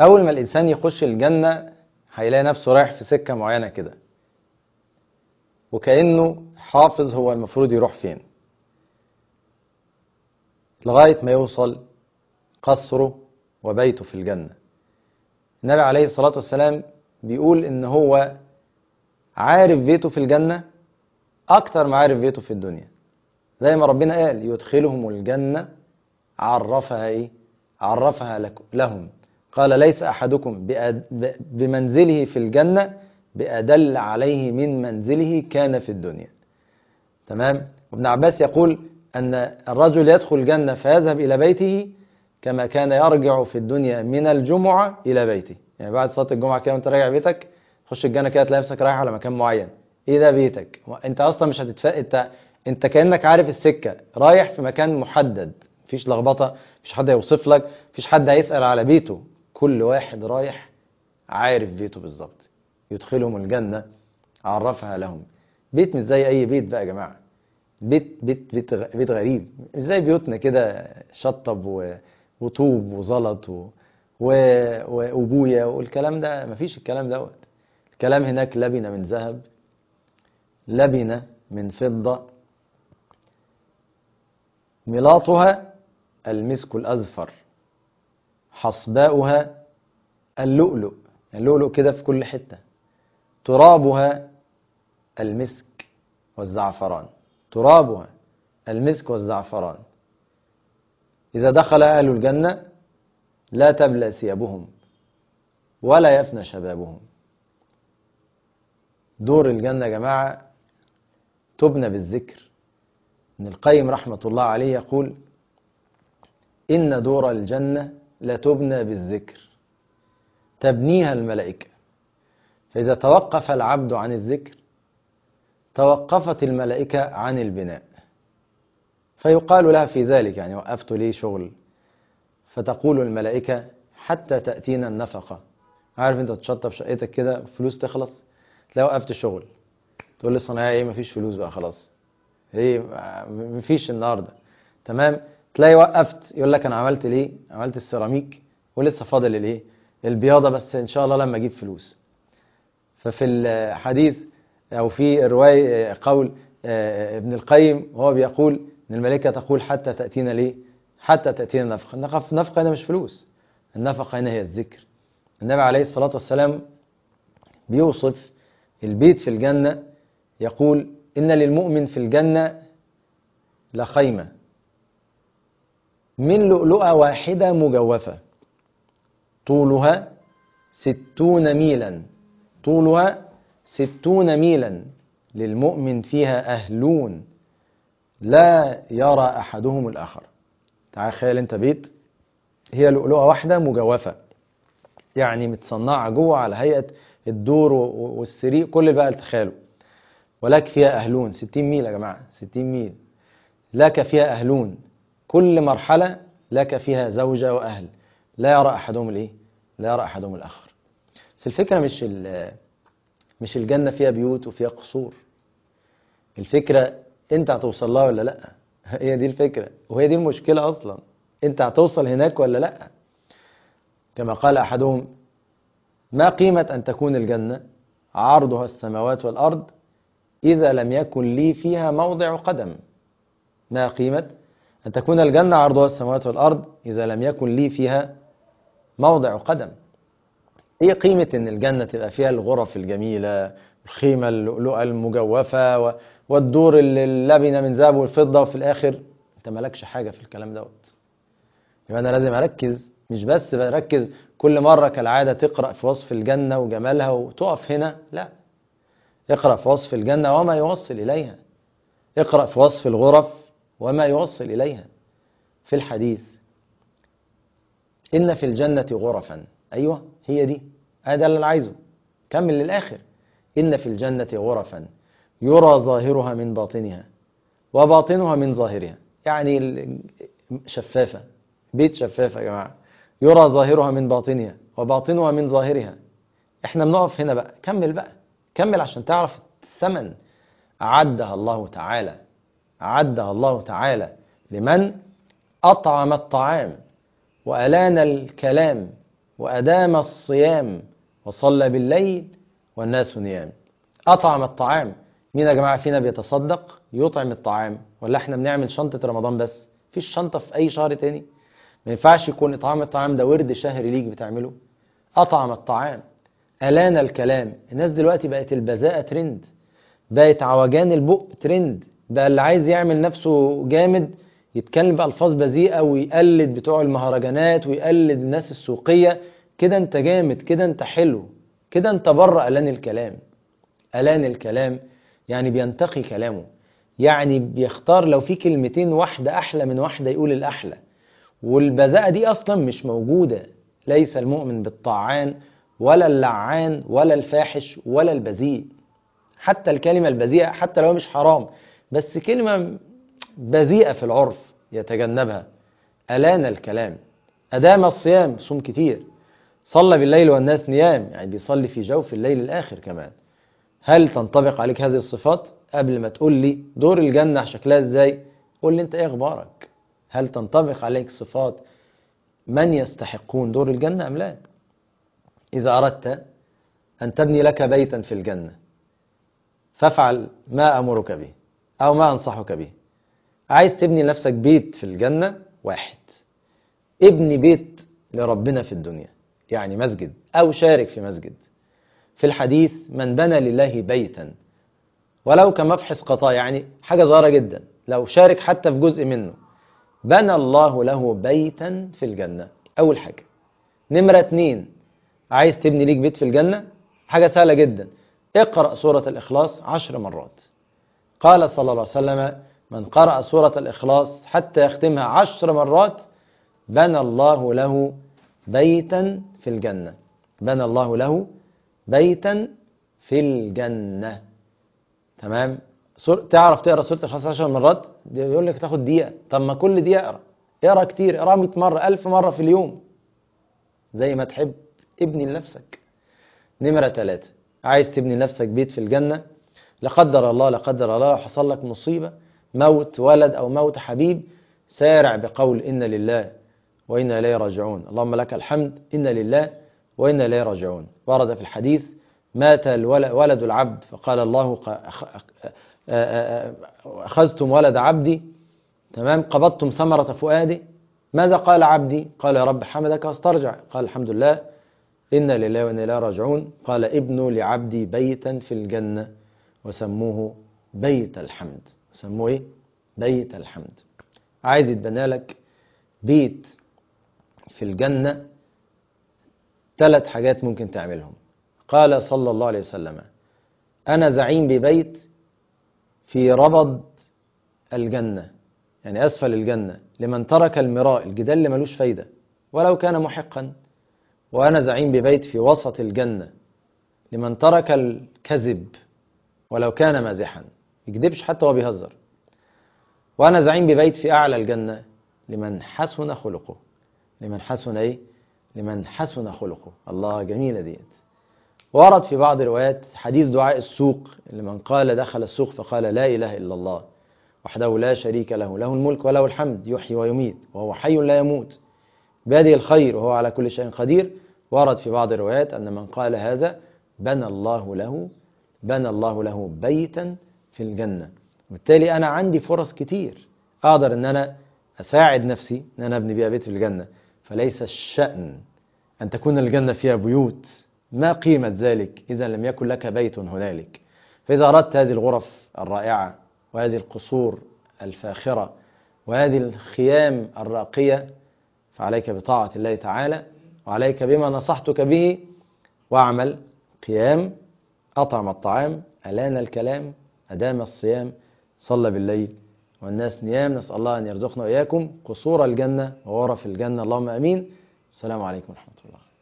أول ما الإنسان يخش الجنة هيلاقي نفسه رايح في سكة معينة كده وكأنه حافظ هو المفروض يروح فين لغاية ما يوصل قصره وبيته في الجنة النبي عليه الصلاة والسلام بيقول إن هو عارف بيته في الجنة أكتر ما عارف بيته في الدنيا زي ما ربنا قال يدخلهم الجنة عرفها إيه؟ عرفها لك لهم قال ليس أحدكم بأد- بمنزله في الجنة بأدل عليه من منزله كان في الدنيا تمام وابن عباس يقول أن الرجل يدخل الجنة فيذهب إلى بيته كما كان يرجع في الدنيا من الجمعة إلى بيته يعني بعد صلاة الجمعة كده وانت راجع بيتك تخش الجنة كده تلاقي نفسك رايح على مكان معين ايه ده بيتك انت اصلا مش هتتفق انت انت كانك عارف السكه رايح في مكان محدد مفيش لخبطه مفيش حد يوصف لك مفيش حد هيسال على بيته كل واحد رايح عارف بيته بالظبط يدخلهم الجنه عرفها لهم بيت مش زي اي بيت بقى يا جماعه بيت بيت بيت, غ- بيت غريب مش زي بيوتنا كده شطب و- وطوب وزلط و... و... و- وبويا والكلام ده مفيش الكلام دوت الكلام هناك لبنه من ذهب لبنه من فضه ملاطها المسك الأزفر حصباؤها اللؤلؤ اللؤلؤ كده في كل حتة ترابها المسك والزعفران ترابها المسك والزعفران إذا دخل أهل الجنة لا تبلى ثيابهم ولا يفنى شبابهم دور الجنة يا جماعة تبنى بالذكر ابن القيم رحمة الله عليه يقول إن دور الجنة لتبنى بالذكر تبنيها الملائكة فإذا توقف العبد عن الذكر توقفت الملائكة عن البناء فيقال لها في ذلك يعني وقفت لي شغل فتقول الملائكة حتى تأتينا النفقة عارف انت تشطب شقتك كده فلوس تخلص تلاقي وقفت شغل تقول للصنايعي ايه مفيش فلوس بقى خلاص ايه مفيش النهارده تمام تلاقي وقفت يقول لك انا عملت ليه عملت السيراميك ولسه فاضل الايه البياضه بس ان شاء الله لما اجيب فلوس ففي الحديث او في روايه قول ابن القيم وهو بيقول ان الملائكه تقول حتى تاتينا ليه حتى تاتينا النفقه النفقه النفقه هنا مش فلوس النفقه هنا هي الذكر النبي عليه الصلاه والسلام بيوصف البيت في الجنه يقول إن للمؤمن في الجنة لخيمة من لؤلؤة واحدة مجوفة طولها ستون ميلا طولها ستون ميلا للمؤمن فيها أهلون لا يرى أحدهم الآخر تعال خيال أنت بيت هي لؤلؤة واحدة مجوفة يعني متصنعة جوه على هيئة الدور والسرير كل بقى تخيلوا ولك فيها أهلون 60 ميل يا جماعة 60 ميل لك فيها أهلون كل مرحلة لك فيها زوجة وأهل لا يرى أحدهم الإيه؟ لا يرى أحدهم الآخر بس الفكرة مش مش الجنة فيها بيوت وفيها قصور الفكرة أنت هتوصل لها ولا لأ هي دي الفكرة وهي دي المشكلة أصلا أنت هتوصل هناك ولا لأ كما قال أحدهم ما قيمة أن تكون الجنة عرضها السماوات والأرض إذا لم يكن لي فيها موضع قدم ما قيمة أن تكون الجنة عرضها السماوات والأرض إذا لم يكن لي فيها موضع قدم إيه قيمة أن الجنة تبقى فيها الغرف الجميلة الخيمة اللؤلؤة المجوفة والدور اللبنة من ذهب والفضة وفي الآخر أنت مالكش حاجة في الكلام دوت يبقى أنا لازم أركز مش بس بركز كل مرة كالعادة تقرأ في وصف الجنة وجمالها وتقف هنا لا اقرأ في وصف الجنة وما يوصل إليها اقرأ في وصف الغرف وما يوصل إليها في الحديث إن في الجنة غرفا أيوة هي دي هذا اللي أنا عايزه كمل للآخر إن في الجنة غرفا يرى ظاهرها من باطنها وباطنها من ظاهرها يعني شفافة بيت شفافة يا جماعة يرى ظاهرها من باطنها وباطنها من ظاهرها احنا بنقف هنا بقى كمل بقى كمل عشان تعرف الثمن أعدها الله تعالى أعدها الله تعالى لمن أطعم الطعام وألان الكلام وأدام الصيام وصلى بالليل والناس نيام أطعم الطعام مين يا جماعة فينا بيتصدق يطعم الطعام ولا احنا بنعمل شنطة رمضان بس فيش شنطة في أي شهر تاني ما ينفعش يكون إطعام الطعام ده ورد شهري ليك بتعمله أطعم الطعام ألان الكلام الناس دلوقتي بقت البذاءة ترند بقت عوجان البق ترند بقى اللي عايز يعمل نفسه جامد يتكلم بألفاظ بذيئة ويقلد بتوع المهرجانات ويقلد الناس السوقية كده انت جامد كده انت حلو كده انت بره ألان الكلام ألان الكلام يعني بينتقي كلامه يعني بيختار لو في كلمتين واحدة أحلى من واحدة يقول الأحلى والبذاءة دي أصلا مش موجودة ليس المؤمن بالطعان ولا اللعان ولا الفاحش ولا البذيء حتى الكلمة البذيئة حتى لو مش حرام بس كلمة بذيئة في العرف يتجنبها ألان الكلام أدام الصيام صوم كتير صلى بالليل والناس نيام يعني بيصلي في جوف الليل الآخر كمان هل تنطبق عليك هذه الصفات قبل ما تقول لي دور الجنة شكلها ازاي قول لي انت ايه اخبارك هل تنطبق عليك صفات من يستحقون دور الجنة ام لا اذا اردت ان تبني لك بيتا في الجنة فافعل ما امرك به او ما انصحك به عايز تبني لنفسك بيت في الجنة واحد ابني بيت لربنا في الدنيا يعني مسجد او شارك في مسجد في الحديث من بنى لله بيتا ولو كمفحص قطاع يعني حاجة صغيرة جدا لو شارك حتى في جزء منه بنى الله له بيتا في الجنة أول حاجة نمرة اتنين عايز تبني ليك بيت في الجنة حاجة سهلة جدا اقرأ سورة الإخلاص عشر مرات قال صلى الله عليه وسلم من قرأ سورة الإخلاص حتى يختمها عشر مرات بنى الله له بيتا في الجنة بنى الله له بيتا في الجنة تمام سور... تعرف تقرا سوره الإخلاص 10 مرات يقول لك تاخد دقيقه طب ما كل دقيقه اقرا اقرا كتير اقرا 100 مره 1000 مره في اليوم زي ما تحب ابني لنفسك نمره ثلاثة عايز تبني لنفسك بيت في الجنه لا قدر الله لا قدر الله حصل لك مصيبه موت ولد او موت حبيب سارع بقول ان لله وانا اليه راجعون اللهم لك الحمد ان لله وانا اليه راجعون ورد في الحديث مات ولد العبد فقال الله أخذتم ولد عبدي تمام قبضتم ثمرة فؤادي ماذا قال عبدي قال يا رب حمدك واسترجع قال الحمد لله إنا لله وإنا إليه راجعون قال ابنوا لعبدي بيتا في الجنة وسموه بيت الحمد سموه إيه؟ بيت الحمد عايز يتبنى لك بيت في الجنة ثلاث حاجات ممكن تعملهم قال صلى الله عليه وسلم أنا زعيم ببيت في ربض الجنة يعني أسفل الجنة لمن ترك المراء الجدال اللي ملوش فايدة ولو كان محقا وأنا زعيم ببيت في وسط الجنة لمن ترك الكذب ولو كان مازحا يكذبش حتى وهو بيهزر وأنا زعيم ببيت في أعلى الجنة لمن حسن خلقه لمن حسن إيه؟ لمن حسن خلقه الله جميلة ديت ورد في بعض الروايات حديث دعاء السوق لمن قال دخل السوق فقال لا إله إلا الله وحده لا شريك له له الملك وله الحمد يحيي ويميت وهو حي لا يموت بيده الخير وهو على كل شيء قدير ورد في بعض الروايات أن من قال هذا بنى الله له بنى الله له بيتا في الجنة وبالتالي أنا عندي فرص كتير أقدر أن أنا أساعد نفسي أن أنا أبني بيها بيت في الجنة فليس الشأن أن تكون الجنة فيها بيوت ما قيمة ذلك إذا لم يكن لك بيت هنالك فإذا أردت هذه الغرف الرائعة وهذه القصور الفاخرة وهذه الخيام الراقية فعليك بطاعة الله تعالى وعليك بما نصحتك به واعمل قيام أطعم الطعام ألان الكلام أدام الصيام صلى بالليل والناس نيام نسأل الله أن يرزقنا وإياكم قصور الجنة وغرف الجنة اللهم أمين السلام عليكم ورحمة الله